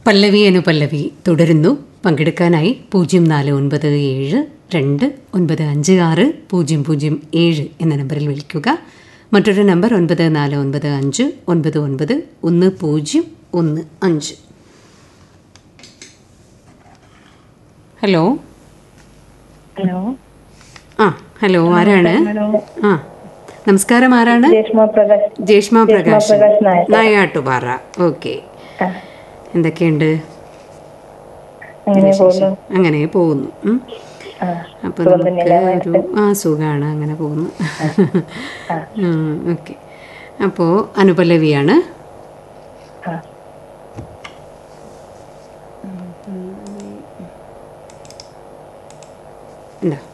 പല്ലവി അനുപല്ലവി തുടരുന്നു പങ്കെടുക്കാനായി പൂജ്യം നാല് ഒൻപത് ഏഴ് രണ്ട് ഒൻപത് അഞ്ച് ആറ് പൂജ്യം പൂജ്യം ഏഴ് എന്ന നമ്പറിൽ വിളിക്കുക മറ്റൊരു നമ്പർ ഒൻപത് നാല് ഒൻപത് അഞ്ച് ഒൻപത് ഒൻപത് ഒന്ന് പൂജ്യം ഒന്ന് അഞ്ച് ഹലോ ഹലോ ആ ഹലോ ആരാണ് ഹലോ ആ നമസ്കാരം ആരാണ് ജേഷ്മ പ്രകാശ് ജേഷ്മ പ്രകാശ് പ്രകാശ് നായർ. നായാട്ടുപാറ ഓക്കെ ആ, എന്തൊക്കെയുണ്ട് അങ്ങനെ പോകുന്നു അങ്ങനെ പോകുന്നു ഉം. ആ, അപ്പൊ സുഖം നമുക്ക് തന്നെയല്ലേ ഒരു ആ സുഖമാണ് അങ്ങനെ പോകുന്നു ഓക്കെ അപ്പോൾ അനുപല്ലവിയാണ് ആ. എന്താ